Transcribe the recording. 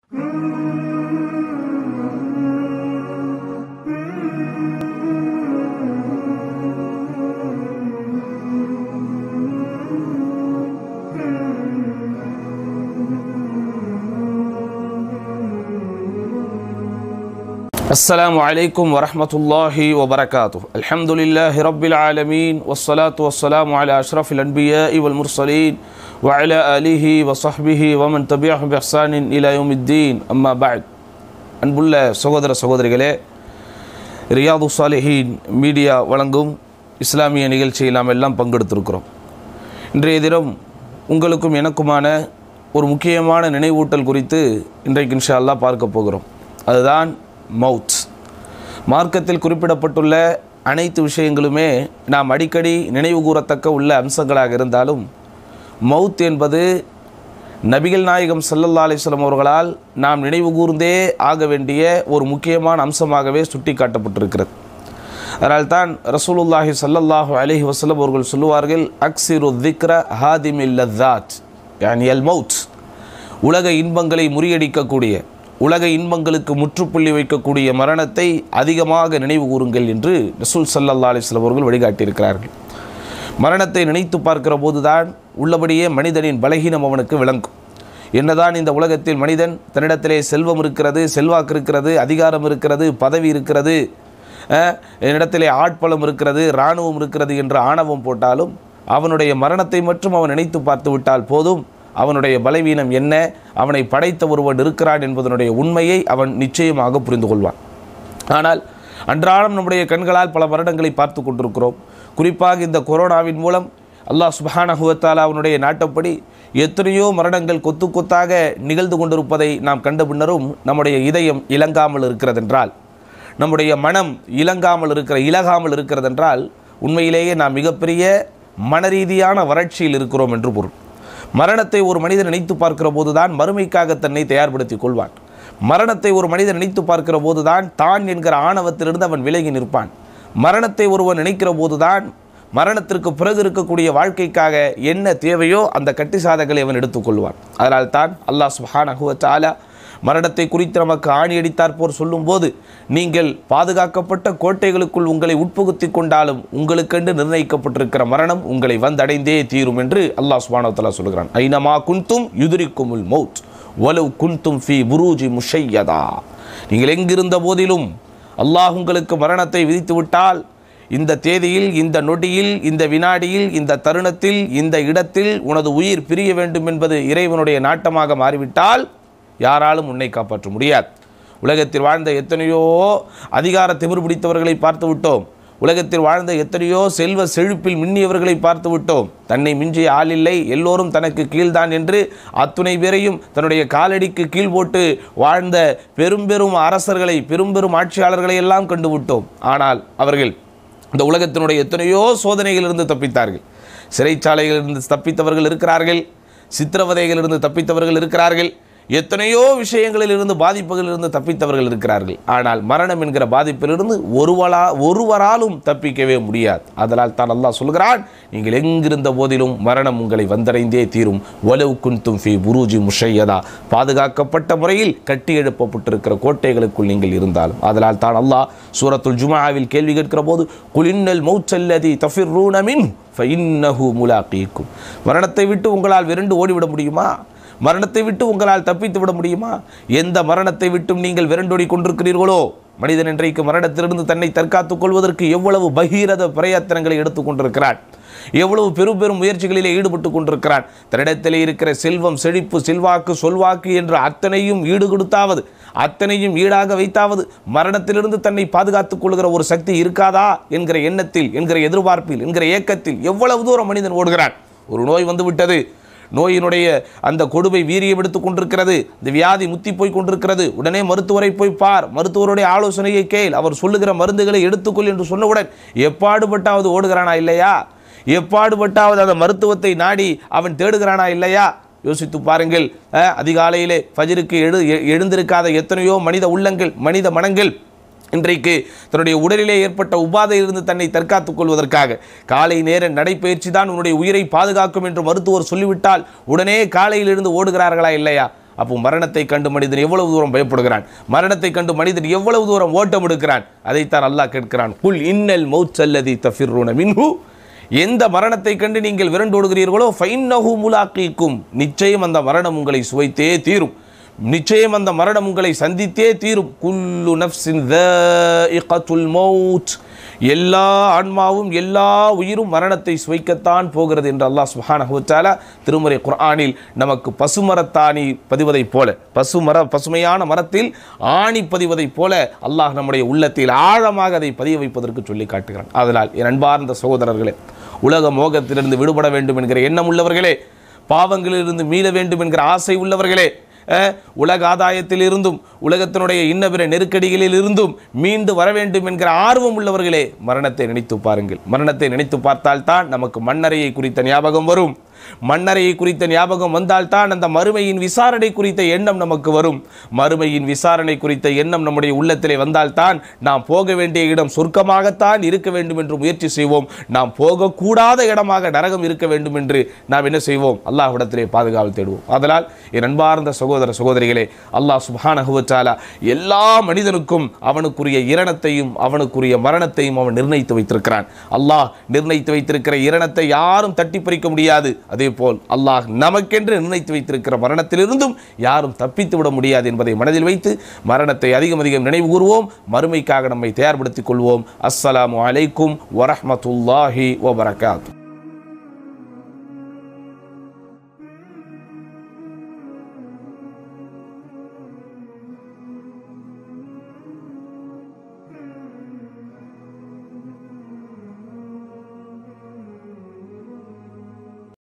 السلام عليكم ورحمة الله وبركاته الحمد لله رب العالمين والصلاة والسلام على أشرف الأنبياء والمرسلين وعلى آله وصحبه ومن تبعهم بإحسان إلى يوم الدين أما بعد அன்புள்ள சகோதர சகோதரிகளே ரியாது சாலிஹீன் மீடியா வழங்கும் இஸ்லாமிய நிகழ்ச்சியில் நாம் எல்லாம் பங்கெடுத்திருக்கிறோம் இன்றைய தினம் உங்களுக்கும் எனக்குமான ஒரு முக்கியமான நினைவூட்டல் குறித்து இன்றைக்கு இன்ஷா அல்லாஹ் பார்க்க போகிறோம் அதுதான் மவுத் மார்க்கத்தில் குறிப்பிடப்பட்டுள்ள அனைத்து விஷயங்களுமே நாம் அடிக்கடி நினைவு கூறத்தக்க உள்ள அம்சங்களாக இருந்தாலும் மவுத் என்பது நபிகள் நாயகம் ஸல்லல்லாஹு அலைஹி வஸல்லம் அவர்களால் நாம் நினைவு கூர்ந்தே ஆக வேண்டிய ஒரு முக்கியமான அம்சமாகவே சுட்டி காட்டப்பட்டிருக்கிறது அதனால்தான் ரசூலுல்லாஹி ஸல்லல்லாஹு அலைஹி வஸல்லம் அவர்கள் சொல்லுவார்கள் அக்ஸிரு திக்ர ஹாதிமில் லத்தாத் யானி அல் மவுத் உலக இன்பங்களை முறியடிக்கக்கூடிய உலக இன்பங்களுக்கு முற்றுப்புள்ளி வைக்கக்கூடிய மரணத்தை அதிகமாக நினைவு கூறுங்கள் என்று ரசூல் ஸல்லல்லாஹு அலைஹி வஸல்லம் அவர்கள் வழிகாட்டியிருக்கிறார்கள் மரணத்தை நினைத்து பார்க்கிற போதுதான் உள்ளபடியே மனிதனின் பலகீனம் அவனுக்கு விளங்கும் என்னதான் இந்த உலகத்தில் மனிதன் தன்னிடத்திலே செல்வம் இருக்கிறது செல்வாக்கு இருக்கிறது அதிகாரம் இருக்கிறது பதவி இருக்கிறது அஹ், என்னிடத்திலே ஆட்பலம் இருக்கிறது இராணுவம் இருக்கிறது என்ற ஆணவம் போட்டாலும் அவனுடைய மரணத்தை மட்டும் அவன் நினைத்து பார்த்து விட்டால் போதும் அவனுடைய பலவீனம் என்ன அவனை படைத்த ஒருவன் இருக்கிறான் என்பதனுடைய உண்மையை அவன் நிச்சயமாக புரிந்து கொள்வான் ஆனால் அன்றாடம் நம்முடைய கண்களால் பல வருடங்களை பார்த்து கொண்டிருக்கிறோம் குறிப்பாக இந்த கொரோனாவின் மூலம் அல்லாஹ் சுபஹானஹுவத்தாலா அவனுடைய நாட்டப்படி எத்தனையோ மரணங்கள் கொத்து கொத்தாக நிகழ்ந்து கொண்டிருப்பதை நாம் கண்ட பின்னரும் நம்முடைய இதயம் இலங்காமல் இருக்கிறதென்றால் நம்முடைய மனம் இலங்காமல் இருக்கிற இலகாமல் இருக்கிறதென்றால் உண்மையிலேயே நாம் மிகப்பெரிய மனரீதியான வறட்சியில் இருக்கிறோம் என்று பொருள் மரணத்தை ஒரு மனிதன் நினைத்து பார்க்கிற போதுதான் மறுமைக்காக தன்னை தயார்படுத்திக் கொள்வான் மரணத்தை ஒரு மனிதன் நினைத்து பார்க்கிற போதுதான் தான் என்கிற ஆணவத்திலிருந்து அவன் விலகி நிற்பான் மரணத்தை ஒருவன் நினைக்கிற போதுதான் மரணத்திற்கு பிறகு இருக்கக்கூடிய வாழ்க்கைக்காக என்ன தேவையோ அந்த கட்டி சாதங்களை அவன் எடுத்துக்கொள்வான் அதனால் தான் அல்லாஹ் சுப்ஹானஹு வ தஆலா மரணத்தை குறித்து நமக்கு ஆணி அடித்தார் போர் சொல்லும்போது நீங்கள் பாதுகாக்கப்பட்ட கோட்டைகளுக்குள் உங்களை உட்புகுத்தி கொண்டாலும் உங்களுக்கென்று நிர்ணயிக்கப்பட்டிருக்கிற மரணம் உங்களை வந்தடைந்தே தீரும் என்று அல்லாஹ் சுப்ஹானஹு வ தஆலா சொல்கிறான் ஐனமா குன்தும் யுதுரிக்குமுல் மௌத் வலவ் குன்தும் ஃபி புரூஜி முஷையதா நீங்கள் எங்கிருந்த போதிலும் அல்லாஹ் உங்களுக்கு மரணத்தை விதித்து விட்டால் இந்த தேதியில் இந்த நொடியில் இந்த வினாடியில் இந்த தருணத்தில் இந்த இடத்தில் உனது உயிர் பிரிய வேண்டும் என்பது இறைவனுடைய நாட்டமாக மாறிவிட்டால் யாராலும் உன்னை காப்பாற்ற முடியாது உலகத்தில் வாழ்ந்த எத்தனையோ அதிகார திமிர் பிடித்தவர்களை பார்த்து விட்டோம் உலகத்தில் வாழ்ந்த எத்தனையோ செல்வ செழிப்பில் மின்னியவர்களை பார்த்து விட்டோம் தன்னை மிஞ்சிய ஆளில்லை எல்லோரும் தனக்கு கீழ்தான் என்று அத்துணை பேரையும் தன்னுடைய காலடிக்கு கீழ் போட்டு வாழ்ந்த பெரும் பெரும் அரசர்களை பெரும் பெரும் ஆட்சியாளர்களை எல்லாம் கண்டு விட்டோம் ஆனால் அவர்கள் இந்த உலகத்தினுடைய எத்தனையோ சோதனைகளிலிருந்து தப்பித்தார்கள் சிறைச்சாலைகளிலிருந்து தப்பித்தவர்கள் இருக்கிறார்கள் சித்திரவதைகளிலிருந்து தப்பித்தவர்கள் இருக்கிறார்கள் எத்தனையோ விஷயங்களிலிருந்து பாதிப்புகளிலிருந்து தப்பித்தவர்கள் இருக்கிறார்கள் ஆனால் மரணம் என்கிற பாதிப்பிலிருந்து ஒருவரா ஒருவராலும் தப்பிக்கவே முடியாது அதனால் தான் அல்லாஹ் சொல்கிறான் நீங்கள் எங்கிருந்த போதிலும் மரணம் உங்களை வந்தடைந்தே தீரும் ஒலவு குன்தும் ஃபி புரூஜி முஷையதா பாதுகாக்கப்பட்ட முறையில் கட்டி எழுப்பப்பட்டிருக்கிற கோட்டைகளுக்குள் நீங்கள் இருந்தாலும் அதனால் தான் அல்லாஹ் சூரத்துல் ஜுமாவில் கேள்வி கேட்கிற போது குலின்னல் மௌச்சல்லதி தஃபிர்ரூன மின் ஃபஇன்னஹு முலாகீக்கும் மரணத்தை விட்டு உங்களால் விரண்டு ஓடிவிட முடியுமா மரணத்தை விட்டு உங்களால் தப்பித்து விட முடியுமா எந்த மரணத்தை விட்டும் நீங்கள் விரண்டோடி கொண்டிருக்கிறீர்களோ மனிதன் இன்றைக்கு மரணத்திலிருந்து தன்னை தற்காத்துக் கொள்வதற்கு எவ்வளவு பகீரத பிரயத்தனங்களை எடுத்துக் கொண்டிருக்கிறான் எவ்வளவு பெரும் பெரும் முயற்சிகளிலே ஈடுபட்டு கொண்டிருக்கிறான் தன்னிடத்திலே இருக்கிற செல்வம் செழிப்பு செல்வாக்கு சொல்வாக்கு என்று அத்தனையும் ஈடு கொடுத்தாவது அத்தனையும் ஈடாக வைத்தாவது மரணத்திலிருந்து தன்னை பாதுகாத்துக் கொள்கிற ஒரு சக்தி இருக்காதா என்கிற எண்ணத்தில் என்கிற எதிர்பார்ப்பில் என்கிற ஏக்கத்தில் எவ்வளவு தூரம் மனிதன் ஓடுகிறான் ஒரு நோய் வந்து விட்டது நோயினுடைய அந்த கொடுமை வீரியம் எடுத்துக் கொண்டிருக்கிறது இந்த வியாதி முத்தி போய் கொண்டிருக்கிறது உடனே மருத்துவரை போய் பார் மருத்துவருடைய ஆலோசனையை கேள் அவர் சொல்லுகிற மருந்துகளை எடுத்துக்கொள் என்று சொன்னவுடன் எப்பாடுபட்டாவது ஓடுகிறானா இல்லையா எப்பாடுபட்டாவது அந்த மருத்துவத்தை நாடி அவன் தேடுகிறானா இல்லையா யோசித்து பாருங்கள் அஹ், அதிகாலையிலே ஃபஜருக்கு எழு எ- எழுந்திருக்காத எத்தனையோ மனித உள்ளங்கள் மனித மனங்கள் இன்றைக்கு தன்னுடைய உடலிலே ஏற்பட்ட உபாதையிலிருந்து தன்னை தற்காத்துக் கொள்வதற்காக காலை நேர நடைப்பயிற்சி தான் உன்னுடைய உயிரை பாதுகாக்கும் என்று மருத்துவர் சொல்லிவிட்டால் உடனே காலையிலிருந்து ஓடுகிறார்களா இல்லையா அப்போ மரணத்தை கண்டு மனிதன் எவ்வளவு தூரம் பயப்படுகிறான் மரணத்தை கண்டு மனிதன் எவ்வளவு தூரம் ஓட்டம் எடுக்கிறான் அதைத்தான் அல்லாஹ் கேட்கிறான் குல் இன்னல் மௌச்சல்லதி தஃபிர்ரூன மின்ஹு எந்த மரணத்தை கண்டு நீங்கள் விரண்டோடுகிறீர்களோ ஃபைன்னஹு முலாக்கீக்கும் நிச்சயம் அந்த மரணம் உங்களை சுவைத்தே தீரும் நிச்சயம் அந்த மரணம் உங்களை சந்தித்தே தீரும் குல்லு நஃப்ஸின் ذائقة மௌத் எல்லா ஆன்மாவும் எல்லா உயிரும் மரணத்தை சுவைக்கத்தான் போகிறது என்று அல்லாஹ் சுப்ஹானஹு வ தஆலா திருமறை குர்ஆனில் நமக்கு பசுமரத்தாணி பதிவதைப் போல பசுமர பசுமையான மரத்தில் ஆணி பதிவதைப் போல அல்லாஹ் நம்முடைய உள்ளத்தில் ஆழமாக அதை பதிய வைப்பதற்கு சொல்லி காட்டுகிறான் அதனால் என் அன்பார்ந்த சகோதரர்களே உலக மோகத்திலிருந்து விடுபட வேண்டும் என்கிற எண்ணம் உள்ளவர்களே பாவங்களிலிருந்து மீள வேண்டும் என்கிற ஆசை உள்ளவர்களே அஹ், உலக ஆதாயத்தில் இருந்தும் உலகத்தினுடைய இன்ன பிற நெருக்கடிகளில் இருந்தும் மீண்டு வர வேண்டும் என்கிற ஆர்வம் உள்ளவர்களே மரணத்தை நினைத்து பாருங்கள் மரணத்தை நினைத்து பார்த்தால்தான் நமக்கு மண்ணறையை குறித்த ஞாபகம் வரும் மண்ணறையை குறித்த ஞாபகம் வந்தால்தான் அந்த மறுமையின் விசாரணை குறித்த எண்ணம் நமக்கு வரும் மறுமையின் விசாரணை குறித்த எண்ணம் நம்முடைய உள்ளத்திலே வந்தால்தான் நாம் போக வேண்டிய இடம் சொர்க்கமாகத்தான் இருக்க வேண்டும் என்று முயற்சி செய்வோம் நாம் போகக்கூடாத இடமாக நரகம் இருக்க வேண்டும் என்று நாம் என்ன செய்வோம் அல்லாஹ்விடத்திலே பாதுகாவல் தேடுவோம் அதனால் என் அன்பார்ந்த சகோதர சகோதரிகளே அல்லாஹ் சுப்ஹானஹு வ தஆலா எல்லா மனிதனுக்கும் அவனுக்குரிய இரணத்தையும் அவனுக்குரிய மரணத்தையும் அவன் நிர்ணயித்து வைத்திருக்கிறான் அல்லாஹ் நிர்ணயித்து வைத்திருக்கிற இரணத்தை யாரும் தட்டி பறிக்க முடியாது அதே போல் அல்லாஹ் நமக்கென்று நிர்ணயித்து வைத்திருக்கிற மரணத்திலிருந்தும் யாரும் தப்பித்து விட முடியாது என்பதை மனதில் வைத்து மரணத்தை அதிகம் அதிகம் நினைவு கூறுவோம் மறுமைக்காக நம்மை தயார்படுத்திக் கொள்வோம் அஸ்ஸலாமு அலைக்கும் வரஹ்மத்துல்லாஹி வபரகாத்து